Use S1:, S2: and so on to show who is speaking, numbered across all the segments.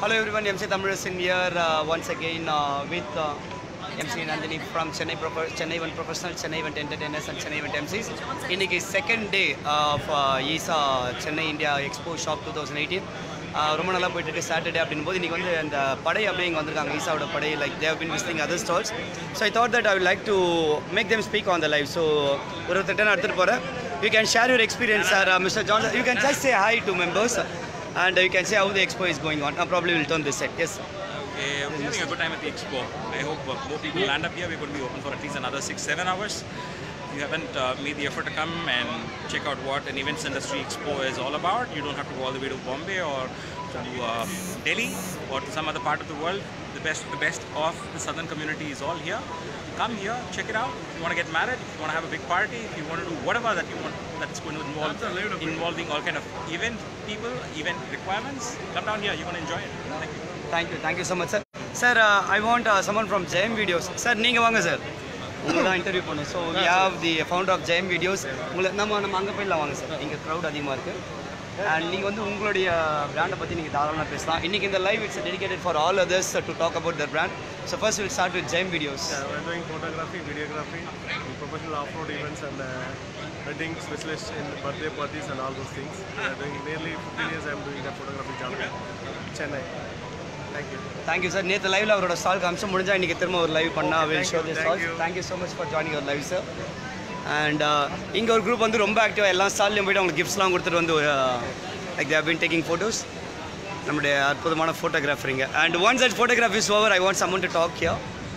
S1: Hello everyone, MC Tamilasan here uh, once again uh, with uh, MC Nandini from Chennai, Proper, Chennai Event Professional, Chennai Event Entertainers and Chennai Event MCs. இன்னைக்கு second day of Isha Chennai India expo shop two thousand eighteen ரொம்ப நல்லா போயிட்டு இருக்கு Saturday அப்படின் போது இன்றைக்கி வந்து அந்த படை அப்படியே இங்கே வந்திருக்காங்க ஈசாவோட படை like they've been visiting other stalls so I thought that I would like to make them speak on the live so ஒரு ஒருத்தர் நான் எடுத்துகிட்டு போகிறேன் you can share your experience sir Mister John you can just say hi to members and you can say how the expo is going on. I probably will turn this set. Yes.
S2: Okay, we're having a good time at the expo. I hope uh, more people land up here. We're going to be open for at least another six, seven hours. If you haven't uh, made the effort to come and check out what an events industry expo is all about, you don't have to go all the way to Bombay or to uh, Delhi or to some other part of the world. The best, the best of the southern community is all here. Come here, check it out. If you want to get married, if you want to have a big party, if you want to do whatever that you want, that's going to involve involving all kind of event people, event requirements. Come down here. You're going to enjoy it. Thank you.
S1: Thank you. Thank you so much, sir. Sir, uh, I want uh, someone from JM Videos. Sir, நீங்கள் வாங்க sir உங்களை தான் interview பண்ணணும் so we have the founder of Jayam videos உங்களை நம்ம நம்ம அங்கே போயிடலாம் வாங்க சார் இங்கே க்ரௌட் அதிகமாக இருக்குது அண்ட் நீங்கள் வந்து உங்களுடைய பிராண்டை பற்றி நீங்கள் தாராளமாக பேசலாம் இன்றைக்கி இந்த live it's dedicated for all others to talk about their brand so first will start with Jayam videos
S3: Yeah, we're doing photography, videography, professional off-road events and uh, weddings, specialist in birthday parties and all those things. We're doing nearly 15 years I'm doing that photography job in Chennai. Thank you.
S1: Thank you sir நேற்று லைவ்ல அவரோட stall காமிச்சு முடிஞ்சா இன்றைக்கி திரும்ப ஒரு live பண்ணா will
S3: thank
S1: show
S3: you,
S1: the
S3: thank
S1: stall
S3: you.
S1: Thank you so much for joining your live sir and இங்கே ஒரு குரூப் வந்து ரொம்ப ஆக்டிவாக எல்லா ஸ்டால்லையும் போயிட்டு அவங்களுக்கு கிஃப்ட்ஸ்லாம் கொடுத்துட்டு வந்து like they've been taking photos நம்முடைய அற்புதமான ஃபோட்டோகிராஃபரிங்க and once that photograph is over I want someone to talk here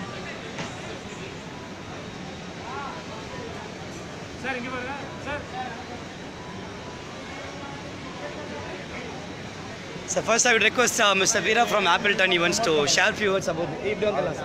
S1: So first I would request uh, Mr. Veera from Appleton Events to share few words about இப்படி வந்துடலாம்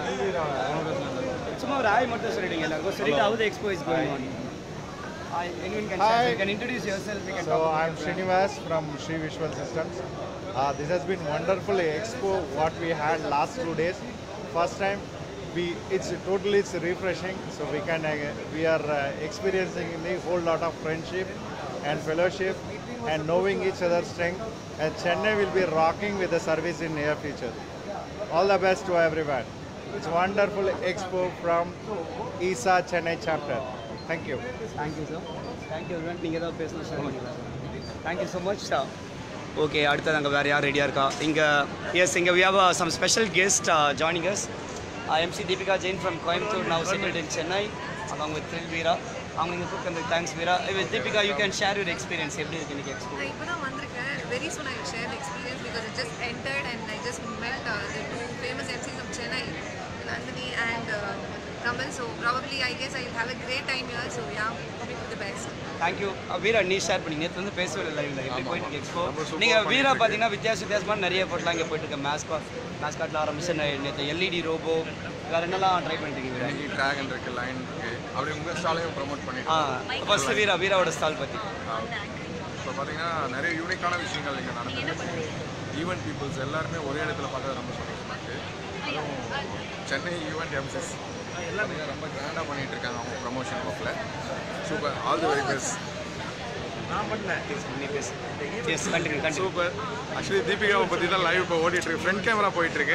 S1: sir சும்மா ஒரு hi மட்டும் சொல்லிடுங்க எல்லாருக்கும் சொல்லிட்டு how the expo is going on. Hi, anyone can share.
S4: Hi.
S1: You can introduce yourself. You can
S4: So
S1: talk about
S4: I'm
S1: your brand.
S4: Srinivas from Sri Visual Systems. Uh, this has been wonderful expo what we had last two days. First time we it's totally it's refreshing. So we can uh, we are uh, experiencing a whole lot of friendship and fellowship and knowing each other's strength. And Chennai will be rocking with the service in near future. All the best to everyone. It's wonderful expo from ISA Chennai chapter. Thank you.
S1: Thank you, sir. Thank you, everyone. நீங்கள் தான் பேசணும் share பண்ணிக்கலாம் thank you so much sir okay அடுத்தது அங்கே வேறு யார் ரெடியாக இருக்கா இங்கே எஸ் இங்கே we have some special guest joining as MC Deepika Jain from Coimbatore now settled in Chennai along with த்ரில் வீரா அவங்க இங்கே கூப்பிட்டு thanks Veera Deepika you can share your experience எப்படி இருக்கு இன்னைக்கு எக்ஸ்போ
S5: நான் இப்போ தான் வந்திருக்கேன் very soon I will share the experience because it just entered and I just met uh, the two famous MCs of Chennai, Nandini and uh, Kamal. So probably I guess I will have a great time here. So yeah, hoping for the best.
S1: Thank you Veera நீ share பண்ணி நேற்று வந்து பேசவே இல்லை லைவ்ல எப்படி போயிட்டு இருக்கு எக்ஸ்போ நீங்கள் வீரா பார்த்தீங்கன்னா வித்தியாச வித்தியாசமான நிறைய போட்டலாம் இங்கே போயிட்டு இருக்கு மேஸ்காட் மேஸ்காட்டில் ஆரம்பிச்சு நேற்று எல்இடி ரோபோ வேறு என்னெல்லாம் ட்ரை பண்ணிட்டீங்க வீரா
S6: இன்னைக்கு டிராகன் இருக்கு லைன் இருக்கு அப்படி உங்க ஸ்டாலையும் ப்ரோமோட் பண்ணிட்டு
S1: ஆ ஃபர்ஸ்ட் வீரா வீராவோட ஸ்டால் பற்றி
S6: இப்போ பார்த்தீங்கன்னா நிறைய யூனிக்கான விஷயங்கள் இங்கே நடக்குது ஈவெண்ட் பீப்புள்ஸ் எல்லாருமே ஒரே இடத்துல பார்க்கறது ரொம்ப சந்தோஷமா இருக்கு அதுவும் சென்னை ஈவெண்ட் எம்சிஸ் எல்லாமே ரொம்ப கிராண்டாக பண்ணிட்டு இருக்காங்க அவங்க ப்ரமோஷன் ஒர்க்கில் super all the very best
S3: நான் பண்ணேன்
S1: நீ பேசு yes continue continue
S6: super actually தீபிகாவை பற்றி தான் லைவ் இப்போ ஓடிட்டு இருக்கு ஃப்ரண்ட் கேமரா போயிட்டு இருக்கு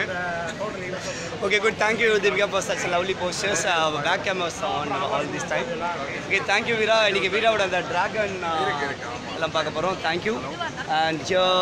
S1: Okay, good. Thank you, Divya, for such lovely postures. Uh, back cameras on all this time. Okay, thank you, Veera. இன்னைக்கு வீராவோட அந்த டிராகன் எல்லாம் பார்க்க போகிறோம் தேங்க்யூ அண்ட்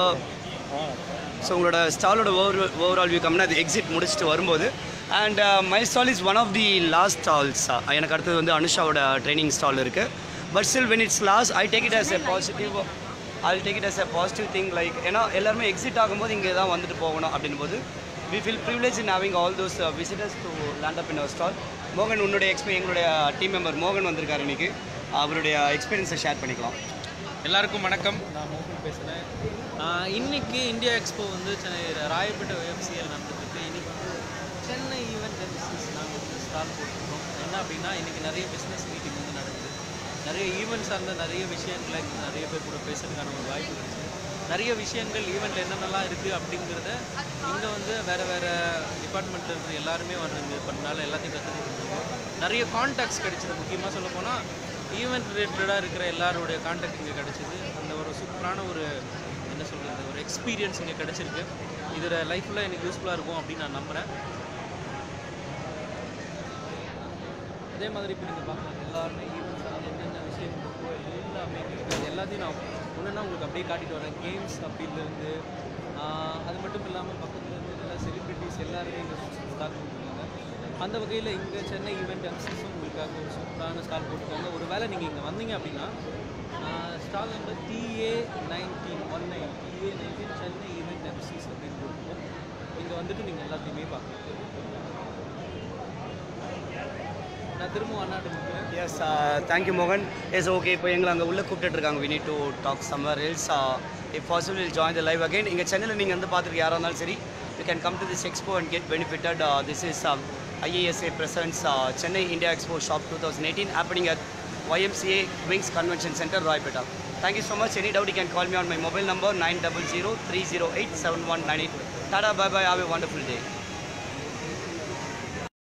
S1: ஸோ உங்களோட ஸ்டாலோட ஓவர் ஓவரால் வியூ கம்னா அது எக்ஸிட் முடிச்சுட்டு வரும்போது and my stall is one of the last stalls எனக்கு அடுத்தது வந்து அனுஷாவோட ட்ரைனிங் ஸ்டால் இருக்குது but still when it's last I take it as a positive I take it as a positive thing like ஏன்னா எல்லாருமே exit ஆகும்போது இங்கே தான் வந்துட்டு போகணும் அப்படின் போது we feel privilege in having all those visitors to land up in our stall மோகன் உன்னுடைய எக்ஸ்பீ எங்களுடைய டீம் மெம்பர் மோகன் வந்திருக்காரு இன்னைக்கு அவருடைய எக்ஸ்பீரியன்ஸை ஷேர் பண்ணிக்கலாம்
S7: எல்லாருக்கும் வணக்கம் நான் மோகன் பேசுகிறேன் இன்னைக்கு இந்தியா எக்ஸ்போ வந்து சென்னை ராயப்பேட்டை OFCL நடந்துருக்கு இன்னைக்கு வந்து சென்னை ஈவெண்ட் எம்சிஸ் நாங்கள் வந்து ஸ்டால் போட்டிருக்கோம் என்ன அப்படின்னா இன்னைக்கு நிறைய பிஸ்னஸ் மீட்டிங் வந்து நடக்குது நிறைய ஈவெண்ட் சார்ந்த நிறைய விஷயங்களை நிறைய பேர் கூட பேசுறதுக்கான ஒரு வாய்ப்பு கிடைச்சு நிறைய விஷயங்கள் ஈவெண்ட்டில் என்னென்னலாம் இருக்குது அப்படிங்கிறத இங்கே வந்து வேறு வேறு டிபார்ட்மெண்ட்டில் இருக்கிற எல்லாருமே வந்து பண்ணனால எல்லாத்தையும் கற்றுக்கிட்டு நிறைய கான்டாக்ட்ஸ் கிடைச்சிது முக்கியமாக சொல்ல போனால் ஈவெண்ட் ரிலேட்டடாக இருக்கிற எல்லாருடைய கான்டாக்ட் இங்கே கிடச்சிது அந்த ஒரு சூப்பரான ஒரு என்ன சொல்கிறது ஒரு எக்ஸ்பீரியன்ஸ் இங்கே கிடச்சிருக்கு இதோட லைஃப்பில் எனக்கு யூஸ்ஃபுல்லாக இருக்கும் அப்படின்னு நான் நம்புகிறேன் அதே மாதிரி இப்போ நீங்கள் பார்க்கலாம் எல்லாருமே ஈவெண்ட்ஸ் அது என்னென்ன விஷயம் இருக்கோ எல்லாமே இருக்குது அது எல்லாத்தையும் நான் ஒன்றுனா உங்களுக்கு அப்படியே காட்டிட்டு வரேன் கேம்ஸ் அப்படின்லேருந்து அது மட்டும் இல்லாமல் பக்கத்தில் இருந்து எல்லா செலிப்ரிட்டிஸ் எல்லாருமே இங்கே ஸ்டார்ட் பண்ணிருக்காங்க அந்த வகையில் இங்கே சென்னை ஈவெண்ட் எம்சிஸும் உங்களுக்காக ஒரு சூப்பரான ஸ்டால் போட்டிருக்காங்க ஒரு வேளை நீங்கள் இங்கே வந்தீங்க அப்படின்னா stall number TA nineteen one nine TA nineteen Chennai event MCs அப்படின்னு போட்டிருக்கோம் இங்கே வந்துட்டு நீங்கள் எல்லாத்தையுமே பார்க்கலாம் நான் திரும்பவும் அண்ணாட்டு முடிக்கிறேன்
S1: எஸ் தேங்க்யூ மோகன் எஸ் ஓகே இப்போ எங்களை அங்கே உள்ளே கூப்பிட்டு இருக்காங்க we need to talk somewhere else if possible will join the live again இங்கே சென்னையில் நீங்கள் வந்து பார்த்துருக்க யாராக இருந்தாலும் சரி you can come to this expo and get benefited uh, this is um, IASA presents uh, Chennai India Expo Shop 2018 happening at YMCA Wings Convention Center Roypeta thank you so much any doubt you can call me on my mobile number 900 308 7198 Tata bye bye have a wonderful day